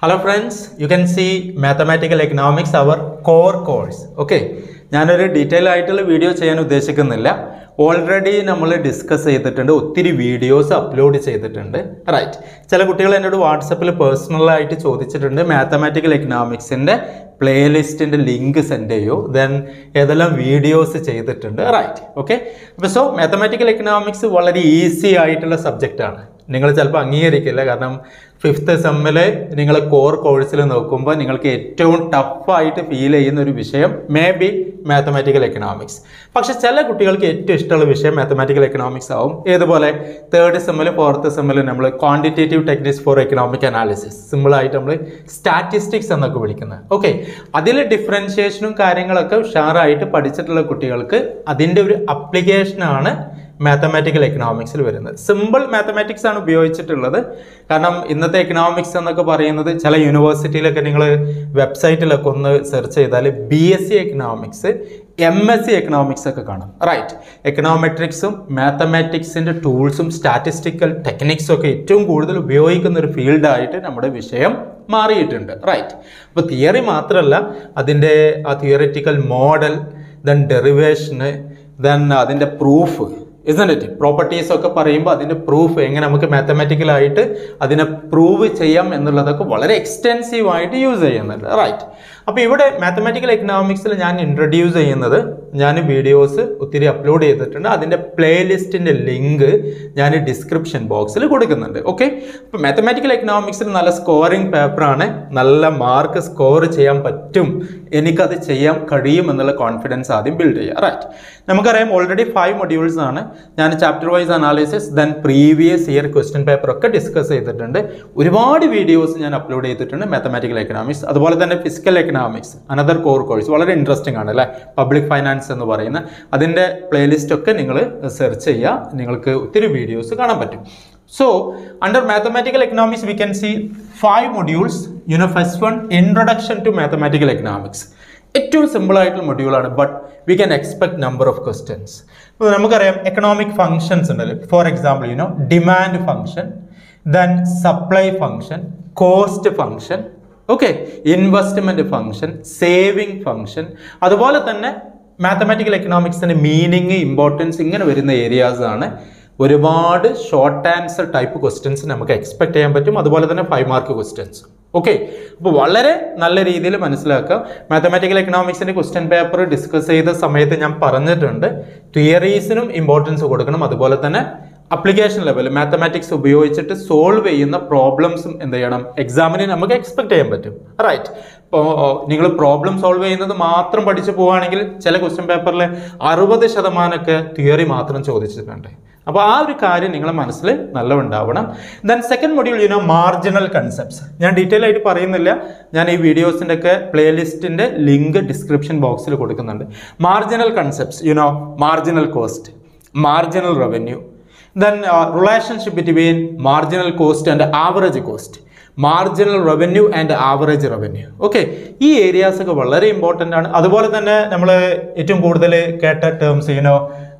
Hello friends you can see mathematical economics our core course okay ഞാനൊരു detail ആയിട്ടുള്ള video ചെയ്യാൻ ഉദ്ദേശിക്കുന്നില്ല already നമ്മൾ ഡിസ്കസ് ചെയ്തിട്ടുണ്ട് ഒത്തിരി വീഡിയോസ് അപ്ലോഡ് ചെയ്തിട്ടുണ്ട് റൈറ്റ് ചില കുട്ടികൾ എന്നോട് വാട്സപ്പിൽ പേഴ്സണലായിട്ട് ചോദിച്ചിട്ടുണ്ട് മാത്തമാറ്റിക്കൽ എക്കണോമിക്സിൻ്റെ പ്ലേലിസ്റ്റിൻ്റെ ലിങ്ക് സെൻഡ് ചെയ്യൂ ദെൻ ഏതെല്ലാം വീഡിയോസ് ചെയ്തിട്ടുണ്ട് റൈറ്റ് ഓക്കെ അപ്പോൾ സോ മാത്തമാറ്റിക്കൽ എക്കണോമിക്സ് വളരെ ഈസി ആയിട്ടുള്ള സബ്ജക്റ്റാണ് നിങ്ങൾ ചിലപ്പോൾ അംഗീകരിക്കില്ല കാരണം ഫിഫ്ത്ത് സെമ്മിൽ നിങ്ങൾ കോർ കോഴ്സിൽ നോക്കുമ്പോൾ നിങ്ങൾക്ക് ഏറ്റവും ടഫായിട്ട് ഫീൽ ചെയ്യുന്ന ഒരു വിഷയം മേ ബി മാത്തമാറ്റിക്കൽ എക്കണോമിക്സ് പക്ഷെ ചില കുട്ടികൾക്ക് ഏറ്റവും ഇഷ്ടമുള്ള വിഷയം മാത്തമാറ്റിക്കൽ എക്കണോമിക്സ് ആവും ഏതുപോലെ തേർഡ് സെമ്മിൽ ഫോർത്ത് സെമ്മിൽ നമ്മൾ quantitative techniques for economic analysis സിമ്പിളായിട്ട് നമ്മൾ സ്റ്റാറ്റിസ്റ്റിക്സ് എന്നൊക്കെ വിളിക്കുന്നത് ഓക്കെ അതിൽ ഡിഫറൻഷിയേഷനും കാര്യങ്ങളൊക്കെ ഉഷാറായിട്ട് പഠിച്ചിട്ടുള്ള കുട്ടികൾക്ക് അതിൻ്റെ ഒരു അപ്ലിക്കേഷനാണ് മാത്തമാറ്റിക്കൽ എക്കണോമിക്സിൽ വരുന്നത് സിമ്പിൾ മാത്തമാറ്റിക്സ് ആണ് ഉപയോഗിച്ചിട്ടുള്ളത് കാരണം ഇന്നത്തെ എക്കണോമിക്സ് എന്നൊക്കെ പറയുന്നത് ചില യൂണിവേഴ്സിറ്റിയിലൊക്കെ നിങ്ങൾ വെബ്സൈറ്റിലൊക്കെ ഒന്ന് സെർച്ച് ചെയ്താൽ B S C economics M S C economics ഒക്കെ കാണും റൈറ്റ് എക്കണോമെട്രിക്സും മാത്തമാറ്റിക്സിൻ്റെ ടൂൾസും സ്റ്റാറ്റിസ്റ്റിക്കൽ ടെക്നിക്സും ഒക്കെ ഏറ്റവും കൂടുതൽ ഉപയോഗിക്കുന്ന ഒരു ഫീൽഡായിട്ട് നമ്മുടെ വിഷയം മാറിയിട്ടുണ്ട് റൈറ്റ് അപ്പോൾ തിയറി മാത്രമല്ല അതിൻ്റെ ആ theoretical model then derivation then അതിൻ്റെ പ്രൂഫ് ഇസൻറ്റ് പ്രോപ്പർട്ടീസ് ഒക്കെ പറയുമ്പോൾ അതിൻ്റെ പ്രൂഫ് എങ്ങനെ നമുക്ക് മാത്തമാറ്റിക്കലായിട്ട് അതിനെ പ്രൂവ് ചെയ്യാം എന്നുള്ളതൊക്കെ വളരെ എക്സ്റ്റെൻസീവ് ആയിട്ട് യൂസ് ചെയ്യുന്നുണ്ട് റൈറ്റ് അപ്പോൾ ഇവിടെ മാത്തമാറ്റിക്കൽ എക്കണോമിക്സിൽ ഞാൻ ഇൻട്രൊഡ്യൂസ് ചെയ്യുന്നത് ഞാൻ വീഡിയോസ് ഒത്തിരി അപ്ലോഡ് ചെയ്തിട്ടുണ്ട് അതിൻ്റെ പ്ലേലിസ്റ്റിൻ്റെ ലിങ്ക് ഞാൻ ഡിസ്ക്രിപ്ഷൻ ബോക്സിൽ കൊടുക്കുന്നുണ്ട് ഓക്കെ അപ്പോൾ മാത്തമാറ്റിക്കൽ എക്കണോമിക്സിൽ നല്ല സ്കോറിംഗ് പേപ്പറാണ് നല്ല മാർക്ക് സ്കോർ ചെയ്യാൻ പറ്റും എനിക്കത് ചെയ്യാൻ കഴിയും എന്നുള്ള കോൺഫിഡൻസ് ആദ്യം ബിൽഡ് ചെയ്യുക റൈറ്റ് നമുക്കറിയാം ഓൾറെഡി ഫൈവ് മൊഡ്യൂൾസ് ആണ് ഞാൻ chapter wise analysis then previous year question paper ഒക്കെ ഡിസ്കസ് ചെയ്തിട്ടുണ്ട് ഒരുപാട് വീഡിയോസ് ഞാൻ അപ്ലോഡ് ചെയ്തിട്ടുണ്ട് മാത്തമാറ്റിക്കൽ എക്കണോമിക്സ് അതുപോലെ തന്നെ physical economics another core course വളരെ ഇൻട്രസ്റ്റിംഗ് ആണ് അല്ലേ പബ്ലിക് ഫൈനാൻസ് എന്ന് പറയുന്ന അതിൻ്റെ പ്ലേലിസ്റ്റ് ഒക്കെ നിങ്ങൾ സെർച്ച് ചെയ്യുക നിങ്ങൾക്ക് ഒത്തിരി വീഡിയോസ് കാണാൻ പറ്റും So, under mathematical economics, we can see five modules. You know, first one, introduction to mathematical economics. ഏറ്റവും സിമ്പിൾ ആയിട്ടുള്ള മൊഡ്യൂളാണ് but we can expect number of questions ഇപ്പോൾ നമുക്കറിയാം എക്കണോമിക് ഫങ്ഷൻസ് ഉണ്ടല്ലോ for example you know demand function then supply function cost function okay investment function saving function അതുപോലെ തന്നെ mathematical എക്കണോമിക്സിൻ്റെ meaning importance ഇങ്ങനെ വരുന്ന ഏരിയാസ് ആണ് ഒരുപാട് ഷോർട്ട് ആൻസർ ടൈപ്പ് ക്വസ്റ്റ്യൻസ് നമുക്ക് എക്സ്പെക്ട് ചെയ്യാൻ പറ്റും അതുപോലെ തന്നെ ഫൈവ് മാർക്ക് ക്വസ്റ്റ്യൻസ് ഓക്കെ അപ്പോൾ വളരെ നല്ല രീതിയിൽ മനസ്സിലാക്കുക മാത്തമാറ്റിക്കൽ എക്കണോമിക്സിൻ്റെ ക്വസ്റ്റ്യൻ പേപ്പർ ഡിസ്കസ് ചെയ്ത സമയത്ത് ഞാൻ പറഞ്ഞിട്ടുണ്ട് തിയറീസിനും ഇമ്പോർട്ടൻസ് കൊടുക്കണം അതുപോലെ തന്നെ അപ്ലിക്കേഷൻ ലെവൽ മാത്തമാറ്റിക്സ് ഉപയോഗിച്ചിട്ട് സോൾവ് ചെയ്യുന്ന പ്രോബ്ലംസും എന്ത് ചെയ്യണം എക്സാമിന് നമുക്ക് എക്സ്പെക്ട് ചെയ്യാൻ പറ്റും റൈറ്റ് ഇപ്പോൾ നിങ്ങൾ പ്രോബ്ലം സോൾവ് ചെയ്യുന്നത് മാത്രം പഠിച്ചു പോവുകയാണെങ്കിൽ ചില ക്വസ്റ്റ്യൻ പേപ്പറിൽ അറുപത് ശതമാനമൊക്കെ തിയറി മാത്രം ചോദിച്ചിട്ടുണ്ട് അപ്പോൾ ആ ഒരു കാര്യം നിങ്ങളെ മനസ്സിൽ നല്ല ഉണ്ടാവണം then second module you know marginal concepts ഞാൻ ഡീറ്റെയിൽ ആയിട്ട് പറയുന്നില്ല ഞാൻ ഈ വീഡിയോസിൻ്റെ ഒക്കെ പ്ലേലിസ്റ്റിൻ്റെ ലിങ്ക് ഡിസ്ക്രിപ്ഷൻ ബോക്സിൽ കൊടുക്കുന്നുണ്ട് marginal concepts you know marginal cost marginal revenue then relationship between marginal cost and average cost marginal revenue and average revenue okay ഈ ഏരിയാസ് ഒക്കെ വളരെ ഇമ്പോർട്ടൻ്റ് ആണ് അതുപോലെ തന്നെ നമ്മൾ ഏറ്റവും കൂടുതൽ കേട്ട terms you know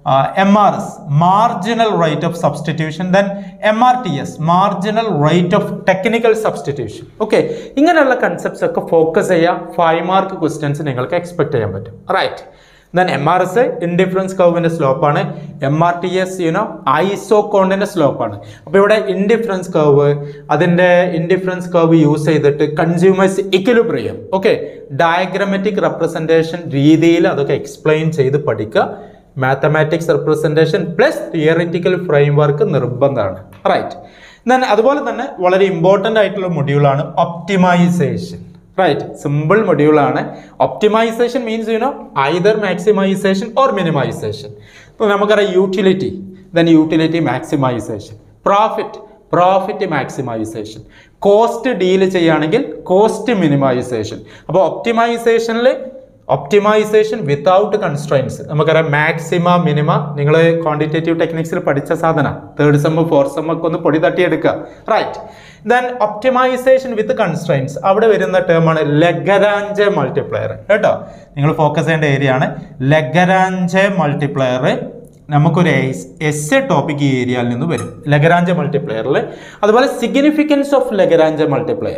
M R S marginal rate of substitution then M R T S marginal rate of technical substitution okay ഇങ്ങനെയുള്ള കൺസെപ്റ്റ്സ് ഒക്കെ ഫോക്കസ് ചെയ്യുക ഫൈവ് മാർക്ക് ക്വസ്റ്റ്യൻസ് നിങ്ങൾക്ക് എക്സ്പെക്ട് ചെയ്യാൻ പറ്റും right then M R S indifference കർവിൻ്റെ സ്ലോപ്പാണ് M R T S you know iso കോണ്ടിൻ്റെ സ്ലോപ്പാണ് അപ്പോൾ ഇവിടെ ഇൻഡിഫറൻസ് കർവ് അതിൻ്റെ ഇൻഡിഫറൻസ് കർവ് യൂസ് ചെയ്തിട്ട് consumer's equilibrium okay diagrammatic representation രീതിയിൽ അതൊക്കെ എക്സ്പ്ലെയിൻ ചെയ്ത് പഠിക്കുക mathematics representation plus theoretical framework നിർബന്ധമാണ് റൈറ്റ് ദെൻ അതുപോലെ തന്നെ വളരെ ഇമ്പോർട്ടൻ്റ് ആയിട്ടുള്ള മൊഡ്യൂളാണ് ഒപ്റ്റിമൈസേഷൻ റൈറ്റ് സിമ്പിൾ മൊഡ്യൂളാണ് optimisation means you know either maximisation or minimisation ഇപ്പോൾ നമുക്കറിയാം utility then utility maximisation profit profit maximisation cost deal ചെയ്യുകയാണെങ്കിൽ കോസ്റ്റ് മിനിമൈസേഷൻ അപ്പോൾ ഒപ്റ്റിമൈസേഷനിൽ ഒപ്റ്റിമൈസേഷൻ വിത്തൗട്ട് കൺസ്ട്രൈൻസ് നമുക്കറിയാം മാക്സിമ മിനിമ നിങ്ങൾ ക്വാണ്ടിറ്റേറ്റീവ് ടെക്നിക്സിൽ പഠിച്ച സാധന തേർഡ് സെമ്മ് ഫോർത്ത് സെമ്മ് ഒക്കെ ഒന്ന് പൊടി തട്ടിയെടുക്കുക right then optimisation with constraints അവിടെ വരുന്ന ടേമാണ് ലഗരാഞ്ചെ മൾട്ടിപ്ലയർ കേട്ടോ നിങ്ങൾ ഫോക്കസ് ചെയ്യേണ്ട ഏരിയ ആണ് ലഗരാഞ്ചെ മൾട്ടിപ്ലയർ നമുക്കൊരു എസ് എ ടോപ്പിക് ഈ ഏരിയയിൽ നിന്ന് വരും ലഗരാഞ്ച മൾട്ടിപ്ലയറിൽ അതുപോലെ significance of Lagrange multiplier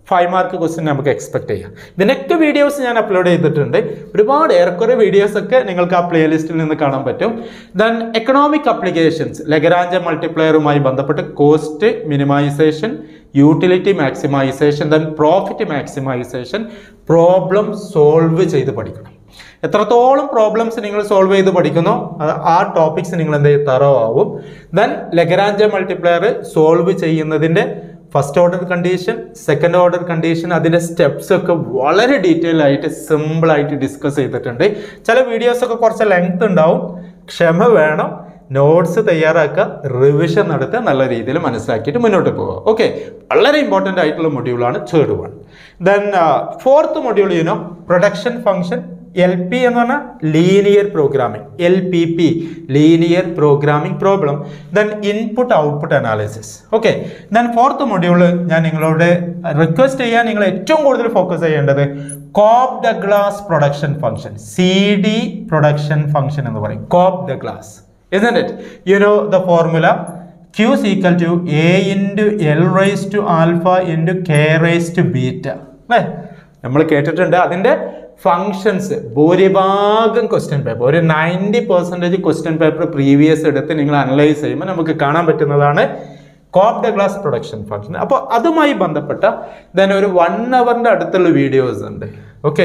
five mark question നമുക്ക് എക്സ്പെക്ട് ചെയ്യാം ഇതിനൊക്കെ വീഡിയോസ് ഞാൻ അപ്ലോഡ് ചെയ്തിട്ടുണ്ട് ഒരുപാട് ഏറെക്കുറെ വീഡിയോസ് ഒക്കെ നിങ്ങൾക്ക് ആ പ്ലേലിസ്റ്റിൽ നിന്ന് കാണാൻ പറ്റും ദെൻ എക്കണോമിക് അപ്ലിക്കേഷൻസ് ലഗരാഞ്ച മൾട്ടിപ്ലയറുമായി ബന്ധപ്പെട്ട് cost minimisation utility maximisation then profit maximisation problem solve ചെയ്ത് പഠിക്കണം എത്രത്തോളം പ്രോബ്ലംസ് നിങ്ങൾ സോൾവ് ചെയ്ത് പഠിക്കുന്നോ അത് ആ ടോപ്പിക്സ് നിങ്ങൾ എന്ത് ചെയ്യും തറോ ആവും ദെൻ ലഗരാഞ്ച മൾട്ടിപ്ലയർ സോൾവ് ചെയ്യുന്നതിൻ്റെ first order condition second order condition അതിൻ്റെ സ്റ്റെപ്സ് ഒക്കെ വളരെ ഡീറ്റെയിൽ ആയിട്ട് സിമ്പിൾ ആയിട്ട് ഡിസ്കസ് ചെയ്തിട്ടുണ്ട് ചില വീഡിയോസ് ഒക്കെ കുറച്ച് ലെങ്ത് ഉണ്ടാവും ക്ഷമ വേണം നോട്ട്സ് തയ്യാറാക്കുക റിവിഷൻ നടത്തുക നല്ല രീതിയിൽ മനസ്സിലാക്കിയിട്ട് മുന്നോട്ട് പോവുക ഓക്കെ വളരെ ഇമ്പോർട്ടൻ്റ് ആയിട്ടുള്ള മൊഡ്യൂളാണ് third one then fourth module you know production function L P എന്ന് പറഞ്ഞാൽ linear programming L P P linear programming problem then input output analysis okay then fourth module ഞാൻ നിങ്ങളോട് റിക്വസ്റ്റ് ചെയ്യാൻ നിങ്ങൾ ഏറ്റവും കൂടുതൽ ഫോക്കസ് ചെയ്യേണ്ടത് Cobb Douglas production function C D production function എന്ന് പറയും Cobb Douglas isn't it you know the formula q is equal to a into l raised to alpha into k raised to beta അല്ലേ നമ്മൾ കേട്ടിട്ടുണ്ട് അതിൻ്റെ functions ഭൂരിഭാഗം question paper ഒരു ninety percentage question paper previous എടുത്ത് നിങ്ങൾ analyse ചെയ്യുമ്പോൾ നമുക്ക് കാണാൻ പറ്റുന്നതാണ് Cobb Douglas production function അപ്പോൾ അതുമായി ബന്ധപ്പെട്ട ദെൻ ഒരു വൺ അവറിൻ്റെ അടുത്തുള്ള വീഡിയോസ് ഉണ്ട് ഓക്കെ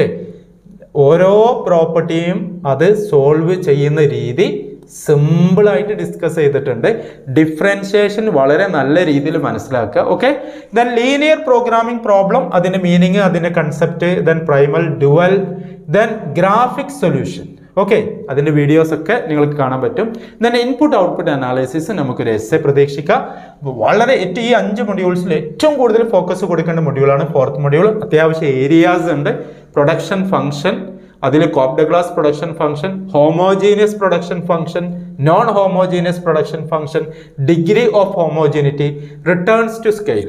ഓരോ പ്രോപ്പർട്ടിയും അത് സോൾവ് ചെയ്യുന്ന രീതി സിമ്പിളായിട്ട് ഡിസ്കസ് ചെയ്തിട്ടുണ്ട് ഡിഫറൻഷിയേഷൻ വളരെ നല്ല രീതിയിൽ മനസ്സിലാക്കുക okay then linear programming problem അതിൻ്റെ മീനിങ് അതിൻ്റെ concept then primal dual then graphic solution okay അതിൻ്റെ വീഡിയോസ് ഒക്കെ നിങ്ങൾക്ക് കാണാൻ പറ്റും ദെൻ ഇൻപുട്ട് ഔട്ട്പുട്ട് അനാലിസിസ് നമുക്കൊരു എസ് എ പ്രതീക്ഷിക്കാം അപ്പോൾ വളരെ ഏറ്റവും ഈ അഞ്ച് മൊഡ്യൂൾസിൽ ഏറ്റവും കൂടുതൽ ഫോക്കസ് കൊടുക്കേണ്ട മൊഡ്യൂളാണ് ഫോർത്ത് മൊഡ്യൂൾ അത്യാവശ്യം ഏരിയാസ് ഉണ്ട് പ്രൊഡക്ഷൻ ഫംഗ്ഷൻ അതിൽ Cobb Douglas production function homogeneous production function non homogeneous production function degree of homogeneity returns to scale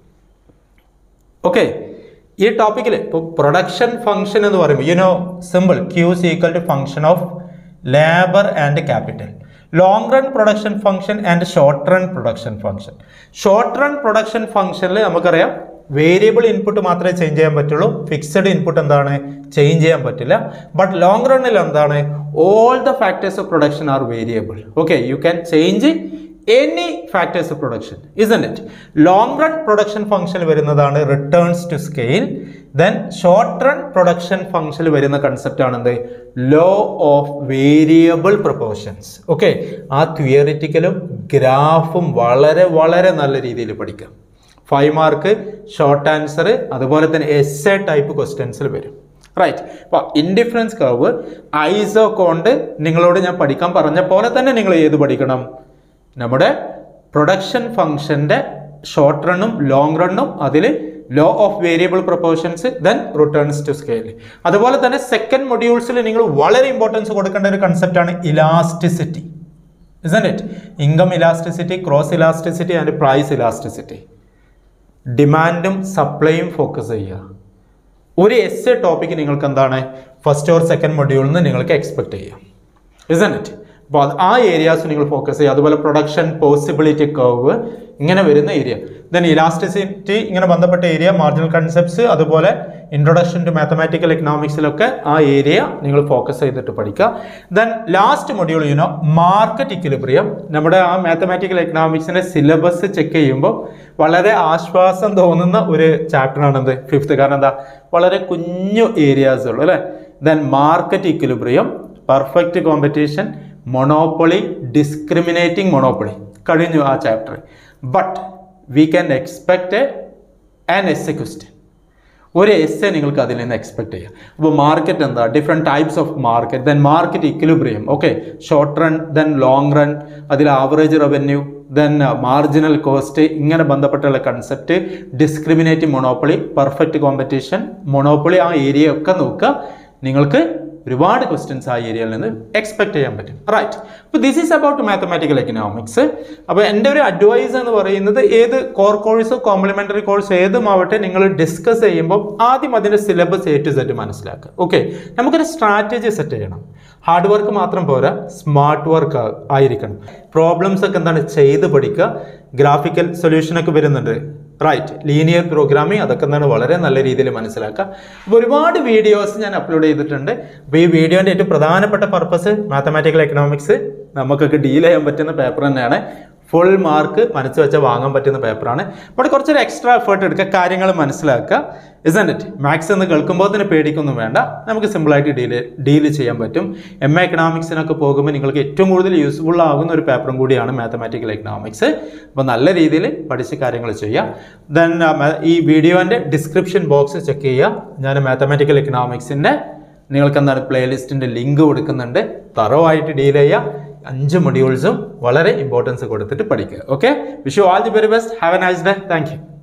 okay ഈ ടോപ്പിക്കിൽ ഇപ്പോൾ പ്രൊഡക്ഷൻ ഫംഗ്ഷൻ എന്ന് പറയുമ്പോൾ you know simple Q is equal to function of labour and capital long run production function and short run production function short run production ഫംഗ്ഷനിൽ നമുക്കറിയാം variable input മാത്രമേ change ചെയ്യാൻ പറ്റുള്ളൂ ഫിക്സഡ് ഇൻപുട്ട് എന്താണ് ചേഞ്ച് ചെയ്യാൻ പറ്റില്ല ബട്ട് ലോങ് റണ്ണിൽ എന്താണ് all the factors of production are variable okay you can change any factors of production isn't it long run production function വരുന്നതാണ് returns to scale then short run production ഫംഗ്ഷനിൽ വരുന്ന concept ആണെന്ത് law of variable proportions okay ആ തിയറിറ്റിക്കലും ഗ്രാഫും വളരെ വളരെ നല്ല രീതിയിൽ പഠിക്കാം ഫൈവ് മാർക്ക് ഷോർട്ട് ആൻസർ അതുപോലെ തന്നെ എസ് എ ടൈപ്പ് ക്വസ്റ്റ്യൻസിൽ വരും റൈറ്റ് അപ്പോൾ ഇൻഡിഫറൻസ് കർവ് ഐസോ കൊണ്ട് നിങ്ങളോട് ഞാൻ പഠിക്കാൻ പറഞ്ഞ പോലെ തന്നെ നിങ്ങൾ ഏത് പഠിക്കണം നമ്മുടെ പ്രൊഡക്ഷൻ ഫംഗ്ഷൻ്റെ ഷോർട്ട് റണ്ണും ലോങ് റണ്ണും അതിൽ law of variable proportions then returns to scale അതുപോലെ തന്നെ സെക്കൻഡ് മൊഡ്യൂൾസിൽ നിങ്ങൾ വളരെ ഇമ്പോർട്ടൻസ് കൊടുക്കേണ്ട ഒരു കൺസെപ്റ്റാണ് elasticity isn't it income elasticity cross elasticity and price elasticity ഡിമാൻഡും സപ്ലൈയും ഫോക്കസ് ചെയ്യുക ഒരു എസ് എ ടോപ്പിക്ക് നിങ്ങൾക്ക് എന്താണ് ഫസ്റ്റ് ഓർ സെക്കൻഡ് മൊഡ്യൂളിൽ നിന്ന് നിങ്ങൾക്ക് എക്സ്പെക്ട് ചെയ്യാം ഇസൻ ഇറ്റ് അപ്പോൾ അത് ആ ഏരിയാസ് നിങ്ങൾ ഫോക്കസ് ചെയ്യുക അതുപോലെ പ്രൊഡക്ഷൻ പോസിബിലിറ്റി കർവ് ഇങ്ങനെ വരുന്ന ഏരിയ ദെൻ ഇലാസ്റ്റിസിറ്റി ഇങ്ങനെ ബന്ധപ്പെട്ട ഏരിയ മാർജിനൽ കൺസെപ്റ്റ്സ് അതുപോലെ ഇൻട്രൊഡക്ഷൻ ടു മാത്തമാറ്റിക്കൽ എക്കണോമിക്സിലൊക്കെ ആ ഏരിയ നിങ്ങൾ ഫോക്കസ് ചെയ്തിട്ട് പഠിക്കുക then last module you know market equilibrium നമ്മുടെ ആ മാത്തമാറ്റിക്കൽ എക്കണോമിക്സിൻ്റെ സിലബസ് ചെക്ക് ചെയ്യുമ്പോൾ വളരെ ആശ്വാസം തോന്നുന്ന ഒരു ചാപ്റ്ററാണെന്ത് ഫിഫ്ത്ത് കാരണം എന്താ വളരെ കുഞ്ഞു ഏരിയാസ് ഉള്ളു അല്ലേ then market equilibrium perfect competition monopoly discriminating monopoly കഴിഞ്ഞു ആ chapter but we can expect an S A question ഒരു എസ് എ നിങ്ങൾക്ക് അതിൽ നിന്ന് എക്സ്പെക്ട് ചെയ്യാം അപ്പോൾ മാർക്കറ്റ് എന്താ different types of market then market equilibrium okay short run then long run അതിൽ average revenue then marginal cost ഇങ്ങനെ ബന്ധപ്പെട്ടുള്ള concept discriminative monopoly perfect competition monopoly ആ ഏരിയ ഒക്കെ നോക്കുക നിങ്ങൾക്ക് ഒരുപാട് ക്വസ്റ്റ്യൻസ് ആ ഏരിയയിൽ നിന്ന് എക്സ്പെക്ട് ചെയ്യാൻ പറ്റും റൈറ്റ് അപ്പോൾ this is about mathematical economics അപ്പോൾ എൻ്റെ ഒരു അഡ്വൈസ് എന്ന് പറയുന്നത് ഏത് കോർ കോഴ്സോ കോംപ്ലിമെൻ്ററി കോഴ്സ് ഏതുമാവട്ടെ നിങ്ങൾ ഡിസ്കസ് ചെയ്യുമ്പോൾ ആദ്യം അതിൻ്റെ സിലബസ് എ ടു സെറ്റ് മനസ്സിലാക്കുക ഓക്കെ നമുക്കൊരു സ്ട്രാറ്റജി സെറ്റ് ചെയ്യണം ഹാർഡ് വർക്ക് മാത്രം പോരാ സ്മാർട്ട് വർക്ക് ആയിരിക്കണം പ്രോബ്ലംസ് ഒക്കെ എന്താണ് ചെയ്ത് പഠിക്കുക ഗ്രാഫിക്കൽ സൊല്യൂഷനൊക്കെ വരുന്നുണ്ട് റൈറ്റ് ലീനിയർ പ്രോഗ്രാമിംഗ് അതൊക്കെ എന്താണ് വളരെ നല്ല രീതിയിൽ മനസ്സിലാക്കുക അപ്പോൾ ഒരുപാട് വീഡിയോസ് ഞാൻ അപ്ലോഡ് ചെയ്തിട്ടുണ്ട് അപ്പോൾ ഈ വീഡിയോൻ്റെ ഏറ്റവും പ്രധാനപ്പെട്ട പർപ്പസ് മാത്തമാറ്റിക്കൽ എക്കണോമിക്സ് നമുക്കൊക്കെ ഡീൽ ചെയ്യാൻ പറ്റുന്ന പേപ്പർ തന്നെയാണ് ഫുൾ മാർക്ക് മനസ്സ് വെച്ചാൽ വാങ്ങാൻ പറ്റുന്ന പേപ്പറാണ് ബട്ട് കുറച്ചൊരു എക്സ്ട്രാ എഫേർട്ട് എടുക്കുക കാര്യങ്ങൾ മനസ്സിലാക്കുക ഇസൻ ഇറ്റ് മാത്സ് എന്ന് കേൾക്കുമ്പോൾ തന്നെ പേടിക്കൊന്നും വേണ്ട നമുക്ക് സിമ്പിളായിട്ട് ഡീൽ ഡീൽ ചെയ്യാൻ പറ്റും എം എ എക്കണോമിക്സിനൊക്കെ പോകുമ്പോൾ നിങ്ങൾക്ക് ഏറ്റവും കൂടുതൽ യൂസ്ഫുൾ ആകുന്ന ഒരു പേപ്പറും കൂടിയാണ് മാത്തമാറ്റിക്കൽ എക്കണോമിക്സ് അപ്പോൾ നല്ല രീതിയിൽ പഠിച്ച് കാര്യങ്ങൾ ചെയ്യുക ദെൻ ഈ വീഡിയോൻ്റെ ഡിസ്ക്രിപ്ഷൻ ബോക്സ് ചെക്ക് ചെയ്യുക ഞാൻ മാത്തമാറ്റിക്കൽ എക്കണോമിക്സിൻ്റെ നിങ്ങൾക്ക് എന്താണ് പ്ലേലിസ്റ്റിൻ്റെ ലിങ്ക് കൊടുക്കുന്നുണ്ട് തറോ ആയിട്ട് ഡീൽ ചെയ്യുക അഞ്ച് മൊഡ്യൂൾസും വളരെ ഇമ്പോർട്ടൻസ് കൊടുത്തിട്ട് പഠിക്കുക okay wish you all the very best have a nice day thank U